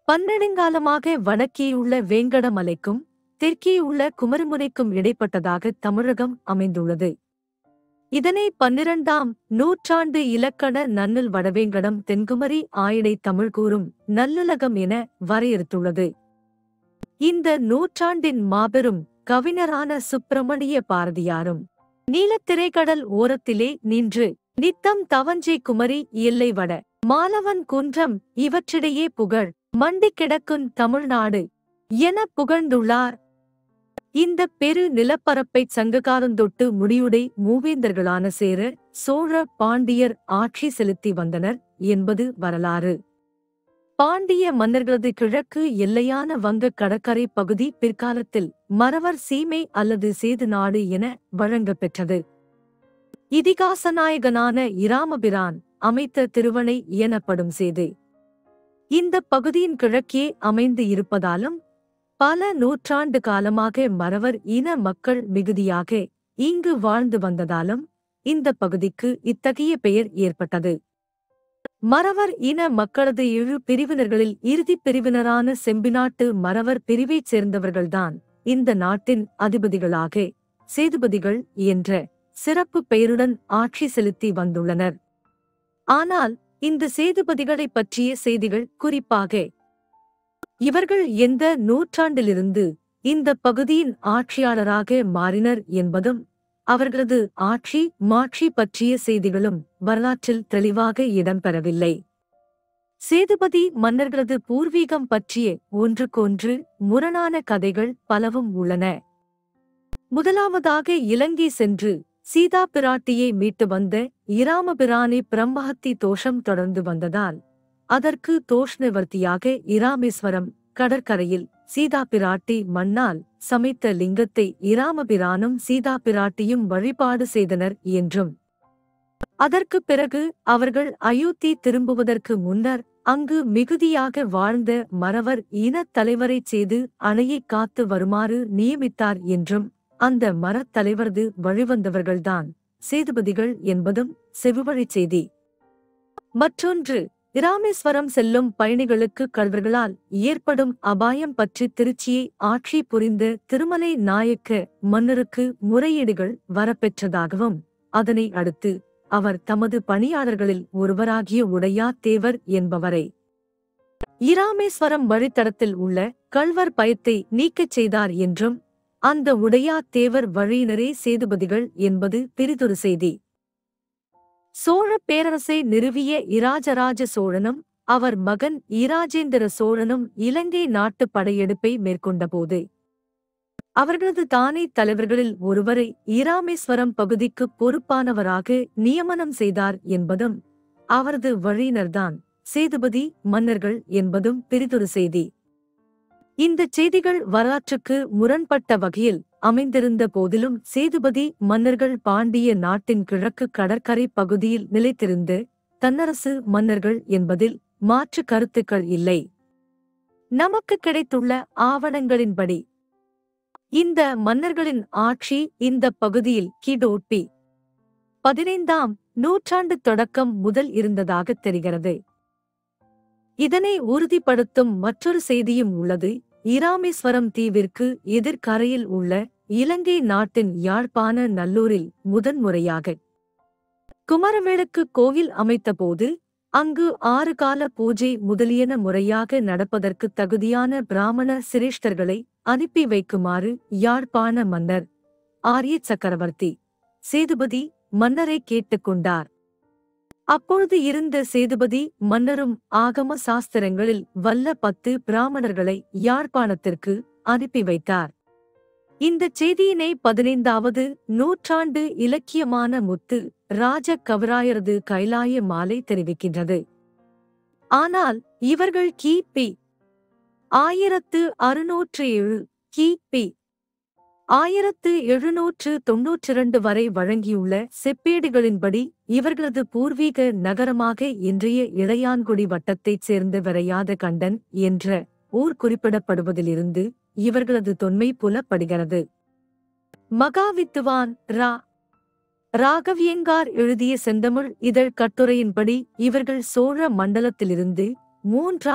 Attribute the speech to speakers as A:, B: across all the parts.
A: பன்னெடுங்காலமாக வடக்கேயுள்ள வேங்கடமலைக்கும் தெற்கேயுள்ள குமரிமுனைக்கும் இடைப்பட்டதாக தமிழகம் அமைந்துள்ளது இதனை பன்னிரண்டாம் நூற்றாண்டு இலக்கண நன்னல் வடவேங்கடம் தென்குமரி ஆயிடை தமிழ் கூறும் நல்லுலகம் என வரையறுத்துள்ளது இந்த நூற்றாண்டின் மாபெரும் கவிஞரான சுப்பிரமணிய பாரதியாரும் நீலத்திரைக்கடல் ஓரத்திலே நின்று நித்தம் தவஞ்சை குமரி எல்லை வட மாலவன் குன்றம் இவற்றிடையே புகழ் மண்டிக் கிடக்குன் தமிழ்நாடு என புகழ்ந்துள்ளார் இந்த பெரு நிலப்பரப்பைச் சங்ககாலந்தொட்டு முடியுடை மூவேந்தர்களான சேர சோழ பாண்டியர் ஆட்சி செலுத்தி வந்தனர் என்பது வரலாறு பாண்டிய மன்னர்களது கிழக்கு எல்லையான வங்கக் கடற்கரை பகுதி பிற்காலத்தில் மறவர் சீமை அல்லது சேது நாடு என வழங்கப் பெற்றது இதிகாசநாயகனான இராமபிரான் அமைத்த திருவனை எனப்படும் சேது இந்த பகுதியின் கிழக்கே அமைந்து இருப்பதாலும் பல நூற்றாண்டு காலமாக மறவர் இன மக்கள் மிகுதியாக இங்கு வாழ்ந்து வந்ததாலும் இந்த பகுதிக்கு இத்தகைய பெயர் ஏற்பட்டது மறவர் இன மக்களது இரு பிரிவினர்களில் இறுதிப் பிரிவினரான செம்பிநாட்டு மறவர் பிரிவைச் சேர்ந்தவர்கள்தான் இந்த நாட்டின் அதிபதிகளாக சேதுபதிகள் என்ற சிறப்பு பெயருடன் ஆட்சி செலுத்தி வந்துள்ளனர் ஆனால் இந்த சேதுபதிகளைப் பற்றிய செய்திகள் குறிப்பாக இவர்கள் எந்த நூற்றாண்டிலிருந்து இந்த பகுதியின் ஆட்சியாளராக மாறினர் என்பதும் அவர்களது ஆட்சி மாட்சி பற்றிய செய்திகளும் வரலாற்றில் தெளிவாக இடம்பெறவில்லை சேதுபதி மன்னர்களது பூர்வீகம் பற்றிய ஒன்றுக்கொன்று முரணான கதைகள் பலவும் உள்ளன முதலாவதாக இலங்கை சென்று சீதா பிராட்டியை மீட்டு வந்த இராமபிரானே பிரம்மஹத்தி தோஷம் தொடர்ந்து வந்ததால் அதற்கு தோஷ் நிவர்த்தியாக இராமேஸ்வரம் கடற்கரையில் சீதா பிராட்டி மண்ணால் சமைத்த லிங்கத்தை இராமபிரானும் சீதா பிராட்டியும் வழிபாடு செய்தனர் என்றும் அதற்குப் பிறகு அவர்கள் அயோத்தி திரும்புவதற்கு முன்னர் அங்கு மிகுதியாக வாழ்ந்த மறவர் இனத் தலைவரைச் செய்து அணையைக் காத்து வருமாறு நியமித்தார் என்றும் அந்த மரத் தலைவரது வழிவந்தவர்கள்தான் சேதுபதிகள் என்பதும் செவிவழிச் செய்தி மற்றொன்று இராமேஸ்வரம் செல்லும் பயணிகளுக்கு கள்வர்களால் ஏற்படும் அபாயம் பற்றி திருச்சியை ஆட்சி புரிந்த திருமலை நாயக்க மன்னருக்கு முறையீடுகள் வரப்பெற்றதாகவும் அதனை அடுத்து அவர் தமது பணியாளர்களில் ஒருவராகிய உடையா தேவர் என்பவரை இராமேஸ்வரம் வழித்தடத்தில் உள்ள கள்வர் பயத்தை நீக்கச் செய்தார் என்றும் அந்த உடையா தேவர் வழியினரே சேதுபதிகள் என்பது பிரிதொரு செய்தி சோழ பேரரசை நிறுவிய இராஜராஜ சோழனும் அவர் மகன் இராஜேந்திர சோழனும் இலங்கை நாட்டு படையெடுப்பை மேற்கொண்டபோது அவர்களது தானே தலைவர்களில் ஒருவரை இராமேஸ்வரம் பகுதிக்கு பொறுப்பானவராக நியமனம் செய்தார் என்பதும் அவரது வழியினர்தான் சேதுபதி மன்னர்கள் என்பதும் பிரிதொரு செய்தி இந்தச் செய்திகள் வரலாற்றுக்கு முரண்பட்ட வகையில் அமைந்திருந்த போதிலும் சேதுபதி மன்னர்கள் பாண்டிய நாட்டின் கிழக்கு கடற்கரை பகுதியில் நிலைத்திருந்து தன்னரசு மன்னர்கள் என்பதில் மாற்று கருத்துக்கள் இல்லை நமக்கு கிடைத்துள்ள ஆவணங்களின்படி இந்த மன்னர்களின் ஆட்சி இந்த பகுதியில் கிடோப்பி பதினைந்தாம் நூற்றாண்டு தொடக்கம் முதல் இருந்ததாக தெரிகிறது இதனை உறுதிப்படுத்தும் மற்றொரு செய்தியும் உள்ளது இராமேஸ்வரம் தீவிற்கு எதிர்கரையில் உள்ள இலங்கை நாட்டின் யாழ்ப்பாண நல்லூரில் முதன்முறையாக குமரவேளுக்கு கோவில் அமைத்தபோது அங்கு ஆறு கால பூஜை முதலியன முறையாக நடப்பதற்கு தகுதியான பிராமண சிரேஷ்டர்களை அனுப்பி வைக்குமாறு யாழ்ப்பாண மன்னர் ஆரிய சக்கரவர்த்தி சேதுபதி மன்னரை கேட்டுக்கொண்டார் அப்பொழுது இருந்த சேதுபதி மன்னரும் ஆகம சாஸ்திரங்களில் வல்ல பத்து பிராமணர்களை யாழ்ப்பாணத்திற்கு அனுப்பி வைத்தார் இந்தச் செய்தியினை பதினைந்தாவது நூற்றாண்டு இலக்கியமான முத்து ராஜ கவராயரது கைலாய மாலை தெரிவிக்கின்றது ஆனால் இவர்கள் கிபி ஆயிரத்து அறுநூற்று ஏழு கிபி ஆயிரத்து எழுநூற்று தொன்னூற்றிரண்டு வரை வழங்கியுள்ள செப்பேடுகளின்படி இவர்களது பூர்வீக நகரமாக இன்றைய இளையான்குடி வட்டத்தைச் சேர்ந்த விரையாத கண்டன் என்ற ஊர் குறிப்பிடப்படுவதிலிருந்து இவர்களது தொன்மை புலப்படுகிறது மகாவித்துவான் ரா ராகவியங்கார் எழுதிய செந்தமிழ் இதழ் கட்டுரையின்படி இவர்கள் சோழ மண்டலத்திலிருந்து மூன்றாம்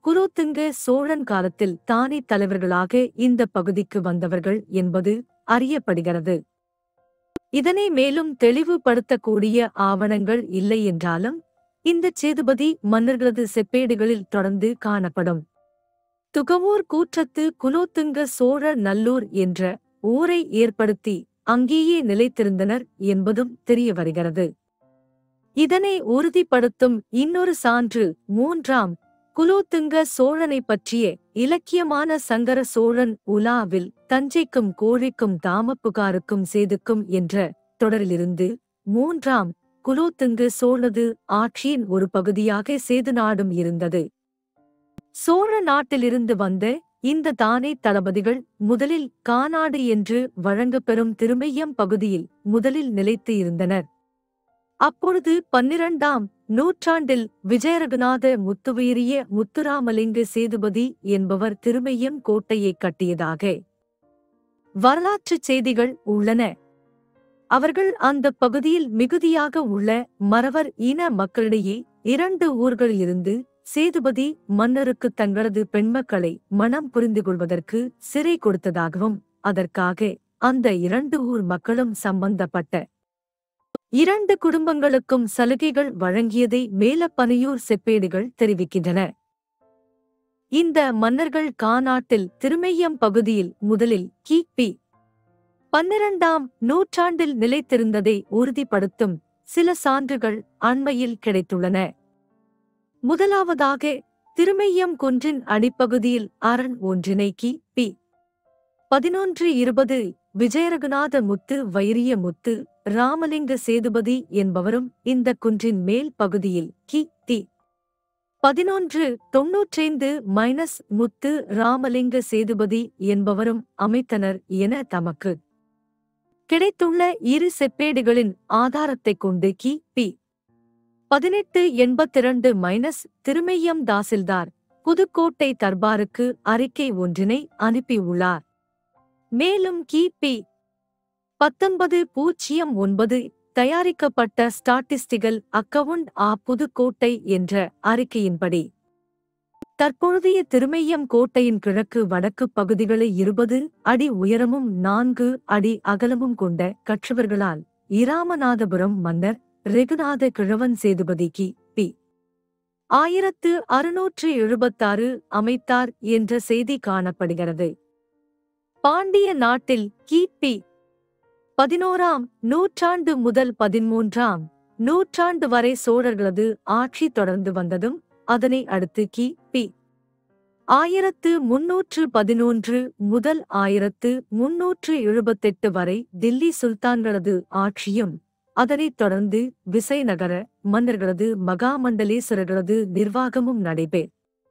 A: குலோத்துங்க சோழன் காலத்தில் தானே தலைவர்களாக இந்த பகுதிக்கு வந்தவர்கள் என்பது அறியப்படுகிறது இதனை மேலும் தெளிவுபடுத்தக்கூடிய ஆவணங்கள் இல்லை என்றாலும் இந்த சேதுபதி மன்னர்களது செப்பேடுகளில் தொடர்ந்து காணப்படும் துகவூர் கூற்றத்து குலோத்துங்க சோழ நல்லூர் என்ற ஊரை ஏற்படுத்தி அங்கேயே நிலைத்திருந்தனர் என்பதும் தெரிய வருகிறது இதனை உறுதிப்படுத்தும் இன்னொரு சான்று மூன்றாம் குலோத்துங்க சோழனை பற்றிய இலக்கியமான சங்கர சோழன் உலாவில் தஞ்சைக்கும் கோழிக்கும் தாமப்புகாருக்கும் சேதுக்கும் என்ற தொடரிலிருந்து மூன்றாம் குலோத்துங்க சோழது ஆட்சியின் ஒரு பகுதியாக சேது நாடும் இருந்தது சோழ நாட்டிலிருந்து வந்த இந்த தானே தளபதிகள் முதலில் கானாடு என்று வழங்கப்பெறும் திருமையம் பகுதியில் முதலில் நிலைத்து இருந்தனர் அப்பொழுது பன்னிரண்டாம் நூற்றாண்டில் விஜயரகுநாத முத்துவீரிய முத்துராமலிங்க சேதுபதி என்பவர் திருமையம் கோட்டையை கட்டியதாக வரலாற்றுச் செய்திகள் உள்ளன அவர்கள் அந்த பகுதியில் மிகுதியாக உள்ள மறவர் இன மக்களிடையே இரண்டு ஊர்களில் இருந்து சேதுபதி மன்னருக்கு தங்களது பெண்மக்களை மனம் புரிந்து கொள்வதற்கு சிறை கொடுத்ததாகவும் அதற்காக அந்த இரண்டு ஊர் மக்களும் சம்பந்தப்பட்ட இரண்டு குடும்பங்களுக்கும் சலுகைகள் வழங்கியதை மேலப்பனையூர் செப்பேடுகள் தெரிவிக்கின்றன இந்த மன்னர்கள் காநாட்டில் திருமெய்யம் பகுதியில் முதலில் கிபி பன்னிரண்டாம் நூற்றாண்டில் நிலைத்திருந்ததை உறுதிப்படுத்தும் சில சான்றுகள் அண்மையில் கிடைத்துள்ளன முதலாவதாக திருமெய்யம் குன்றின் அடிப்பகுதியில் அரண் ஒன்றினை கி பி பதினொன்று இருபது விஜயரகுநாத முத்து வைரிய முத்து ராமலிங்க சேதுபதி என்பவரும் இந்த குன்றின் மேல் பகுதியில் கி தி பதினொன்று தொன்னூற்றைந்து மைனஸ் முத்து ராமலிங்க சேதுபதி என்பவரும் அமைத்தனர் என தமக்கு கிடைத்துள்ள இரு செப்பேடுகளின் ஆதாரத்தைக் கொண்டு கி பி பதினெட்டு எண்பத்திரண்டு மைனஸ் திருமெய்யம் தாசில்தார் புதுக்கோட்டை தர்பாருக்கு அறிக்கை ஒன்றினை அனுப்பியுள்ளார் மேலும் கிபி பத்தொன்பது பூஜ்ஜியம் ஒன்பது தயாரிக்கப்பட்ட ஸ்டாட்டிஸ்டிகல் அக்கவுண்ட் ஆ புதுக்கோட்டை என்ற அறிக்கையின்படி தற்பொழுதைய திருமெய்யம் கோட்டையின் கிழக்கு வடக்கு பகுதிகளை இருபது அடி உயரமும் நான்கு அடி அகலமும் கொண்ட கற்றவர்களால் இராமநாதபுரம் மன்னர் ரெகுநாத கிழவன் சேதுபதிக்கு பி ஆயிரத்து அறுநூற்று எழுபத்தாறு அமைத்தார் என்ற செய்தி காணப்படுகிறது பாண்டிய நாட்டில் கிபி பதினோராம் நூற்றாண்டு முதல் பதிமூன்றாம் நூற்றாண்டு வரை சோழர்களது ஆட்சி தொடர்ந்து வந்ததும் அதனை அடுத்து கி பி ஆயிரத்து முன்னூற்று பதினொன்று முதல் ஆயிரத்து முன்னூற்று எழுபத்தெட்டு வரை தில்லி சுல்தான்களது ஆட்சியும் அதனைத் தொடர்ந்து விசயநகர மன்னர்களது மகாமண்டலேஸ்வரர்களது நிர்வாகமும் நடைபெற்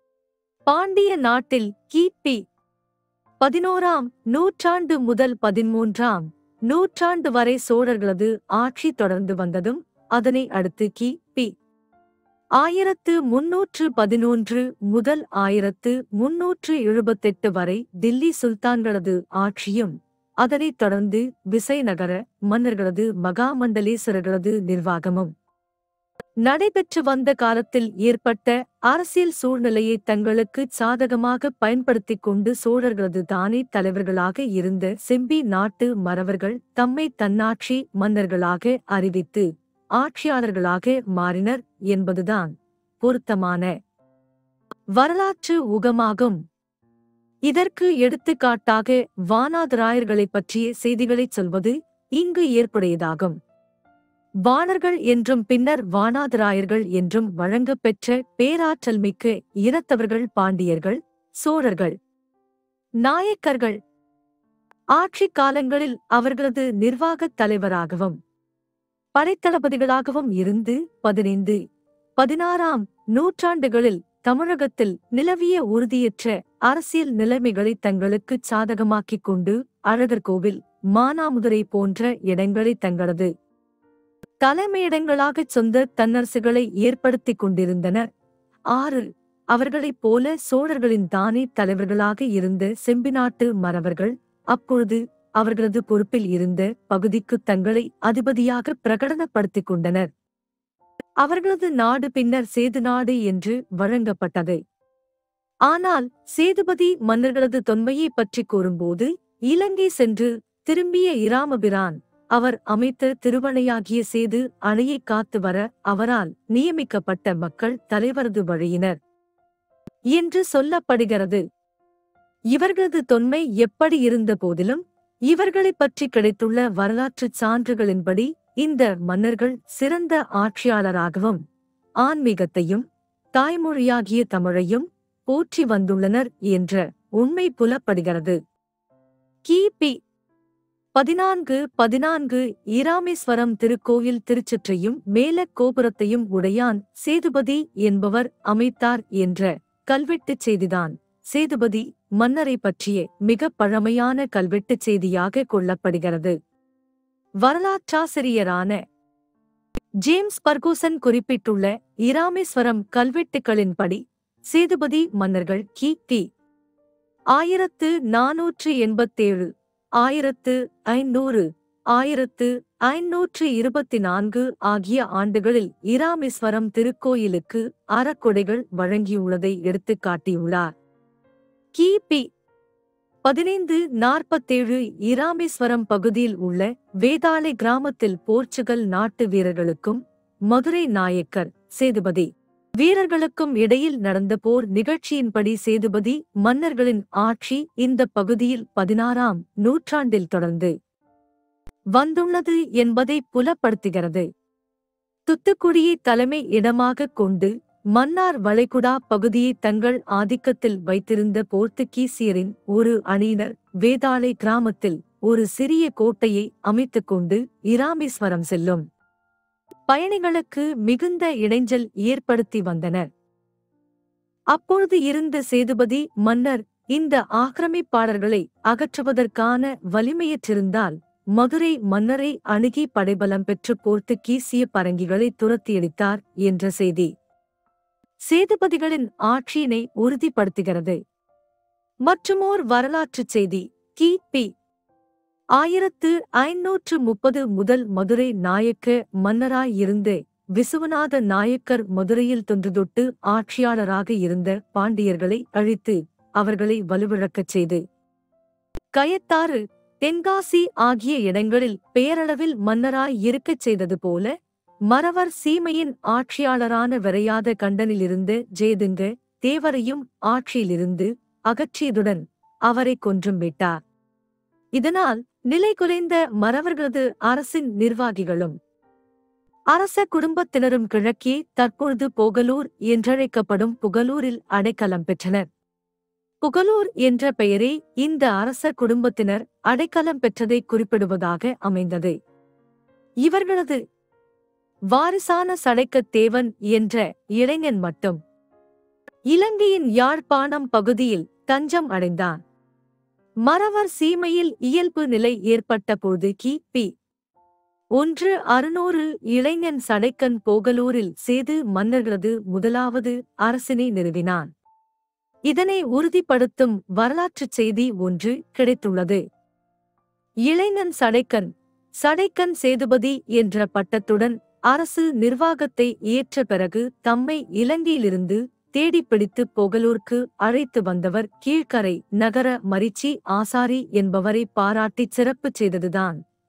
A: பாண்டிய நாட்டில் கிபி பதினோராம் நூற்றாண்டு முதல் பதிமூன்றாம் நூற்றாண்டு வரை சோழர்களது ஆட்சி தொடர்ந்து வந்ததும் அதனை அடுத்து கி பி ஆயிரத்து முன்னூற்று பதினொன்று முதல் ஆயிரத்து முன்னூற்று எழுபத்தெட்டு வரை தில்லி சுல்தான்களது ஆட்சியும் அதனைத் தொடர்ந்து விசயநகர மன்னர்களது மகாமண்டலேஸ்வரர்களது நிர்வாகமும் நடைபெற்று வந்த காலத்தில் ஏற்பட்ட அரசியல் சூழ்நிலையை தங்களுக்கு சாதகமாக பயன்படுத்திக் கொண்டு சோழர்களது தானே தலைவர்களாக இருந்த செம்பி நாட்டு மறவர்கள் தம்மை தன்னாட்சி மன்னர்களாக அறிவித்து ஆட்சியாளர்களாக மாறினர் என்பதுதான் பொருத்தமான வரலாற்று உகமாகும் இதற்கு எடுத்துக்காட்டாக வானாதராயர்களைப் பற்றிய செய்திகளைச் சொல்வது இங்கு ஏற்புடையதாகும் வாணர்கள் என்றும் பின்னர் வானாதராயர்கள் என்றும் வழங்கப் பெற்ற பேராற்றல் மிக்க இனத்தவர்கள் பாண்டியர்கள் சோழர்கள் நாயக்கர்கள் ஆட்சிக் காலங்களில் அவர்களது நிர்வாகத் தலைவராகவும் படைத்தளபதிகளாகவும் இருந்து பதினைந்து பதினாறாம் நூற்றாண்டுகளில் தமிழகத்தில் நிலவிய உறுதியற்ற அரசியல் நிலைமைகளை தங்களுக்கு சாதகமாக்கிக் கொண்டு அழகர் கோவில் மானாமுதுரை போன்ற இடங்களை தங்களது தலைமையிடங்களாகச் சொந்த தன்னரசுகளை ஏற்படுத்திக் கொண்டிருந்தனர் ஆறு அவர்களைப் போல சோழர்களின் தானே தலைவர்களாக இருந்த செம்பிநாட்டு மறவர்கள் அப்பொழுது அவர்களது பொறுப்பில் இருந்த பகுதிக்கு தங்களை அதிபதியாக பிரகடனப்படுத்திக் கொண்டனர் அவர்களது நாடு பின்னர் சேது நாடு என்று வழங்கப்பட்டது ஆனால் சேதுபதி மன்னர்களது தொன்மையைப் பற்றி கூறும்போது இலங்கை சென்று திரும்பிய இராமபிரான் அவர் அமைத்த திருவணையாகிய சேது அணையைக் காத்து வர அவரால் நியமிக்கப்பட்ட மக்கள் தலைவரது வழியினர் என்று சொல்லப்படுகிறது இவர்களது தொன்மை எப்படி இருந்த போதிலும் இவர்களைப் பற்றி கிடைத்துள்ள வரலாற்றுச் சான்றுகளின்படி இந்த மன்னர்கள் சிறந்த ஆட்சியாளராகவும் ஆன்மீகத்தையும் தாய்மொழியாகிய தமிழையும் போற்றி வந்துள்ளனர் என்ற உண்மை புலப்படுகிறது கிபி பதினான்கு பதினான்கு இராமேஸ்வரம் திருக்கோயில் திருச்சுற்றையும் மேல கோபுரத்தையும் உடையான் சேதுபதி என்பவர் அமைத்தார் என்ற கல்வெட்டுச் செய்திதான் சேதுபதி மன்னரை பற்றிய மிக பழமையான கல்வெட்டுச் செய்தியாக கொள்ளப்படுகிறது வரலாற்றாசிரியரான ஜேம்ஸ் பர்கூசன் குறிப்பிட்டுள்ள இராமேஸ்வரம் கல்வெட்டுகளின்படி சேதுபதி மன்னர்கள் கி தி ஆயிரத்து நாநூற்று எண்பத்தேழு ஆயிரத்து ஐநூறு ஆயிரத்து ஐநூற்று இருபத்தி நான்கு ஆகிய ஆண்டுகளில் இராமேஸ்வரம் திருக்கோயிலுக்கு அறக்கொடைகள் வழங்கியுள்ளதை எடுத்துக் காட்டியுள்ளார் கிபி பதினைந்து நாற்பத்தேழு இராமேஸ்வரம் பகுதியில் உள்ள வேதாளை கிராமத்தில் போர்ச்சுகல் நாட்டு வீரர்களுக்கும் மதுரை நாயக்கர் சேதுபதி வீரர்களுக்கும் இடையில் நடந்த போர் நிகழ்ச்சியின்படி சேதுபதி மன்னர்களின் ஆட்சி இந்த பகுதியில் பதினாறாம் நூற்றாண்டில் தொடர்ந்து வந்துள்ளது என்பதை புலப்படுத்துகிறது துத்துக்குடியை தலைமை இடமாகக் கொண்டு மன்னார் வளைகுடா பகுதியை தங்கள் ஆதிக்கத்தில் வைத்திருந்த போர்த்துகீசியரின் ஒரு அணியினர் வேதாளை கிராமத்தில் ஒரு சிறிய கோட்டையை அமைத்துக் கொண்டு இராமேஸ்வரம் செல்லும் பயணிகளுக்கு மிகுந்த இடைஞ்சல் ஏற்படுத்தி வந்தனர் அப்பொழுது இருந்த சேதுபதி மன்னர் இந்த ஆக்கிரமிப்பாளர்களை அகற்றுவதற்கான வலிமையற்றிருந்தால் மதுரை மன்னரை அணுகி படைபலம் பெற்று போர்த்துகீசிய பரங்கிகளை துரத்தியடித்தார் என்ற செய்தி சேதுபதிகளின் ஆட்சியினை உறுதிப்படுத்துகிறது மற்றுமோர் வரலாற்றுச் செய்தி கிபி ஆயிரத்து ஐநூற்று முப்பது முதல் மதுரை நாயக்க மன்னராயிருந்து விசுவநாத நாயக்கர் மதுரையில் தொன்றுதொட்டு ஆட்சியாளராக இருந்த பாண்டியர்களை அழித்து அவர்களை வலுவிழக்கச் செய்து கயத்தாறு தென்காசி ஆகிய இடங்களில் பேரளவில் மன்னராய் இருக்கச் செய்தது போல மறவர் சீமையின் ஆட்சியாளரான விரையாத கண்டனிலிருந்து ஜேதுங்க தேவரையும் ஆட்சியிலிருந்து அகற்றியதுடன் அவரை கொன்றும் விட்டார் இதனால் நிலை குலைந்த மறவர்களது அரசின் நிர்வாகிகளும் அரச குடும்பத்தினரும் கிழக்கே தற்பொழுது புகலூர் என்றழைக்கப்படும் புகலூரில் அடைக்கலம் பெற்றனர் புகலூர் என்ற பெயரே இந்த அரச குடும்பத்தினர் அடைக்கலம் பெற்றதை குறிப்பிடுவதாக அமைந்தது இவர்களது வாரிசான சடைக்கத் தேவன் என்ற இளைஞன் மட்டும் இலங்கையின் யாழ்ப்பாணம் பகுதியில் தஞ்சம் அடைந்தான் மறவர் சீமையில் இயல்பு நிலை ஏற்பட்ட போது கிபி ஒன்று அறுநூறு இளைஞன் சடைக்கன் போகலூரில் சேது மன்னர்களது முதலாவது அரசினை நிறுவினான் இதனை உறுதிப்படுத்தும் வரலாற்றுச் செய்தி ஒன்று கிடைத்துள்ளது இளைஞன் சடைக்கன் சடைக்கன் சேதுபதி என்ற பட்டத்துடன் அரசு நிர்வாகத்தை ஏற்ற பிறகு தம்மை இலங்கையிலிருந்து தேடிப்பிடித்து புகலூர்க்கு அழைத்து வந்தவர் கீழ்க்கரை நகர மரிச்சி ஆசாரி என்பவரை பாராட்டிச் சிறப்பு செய்ததுதான்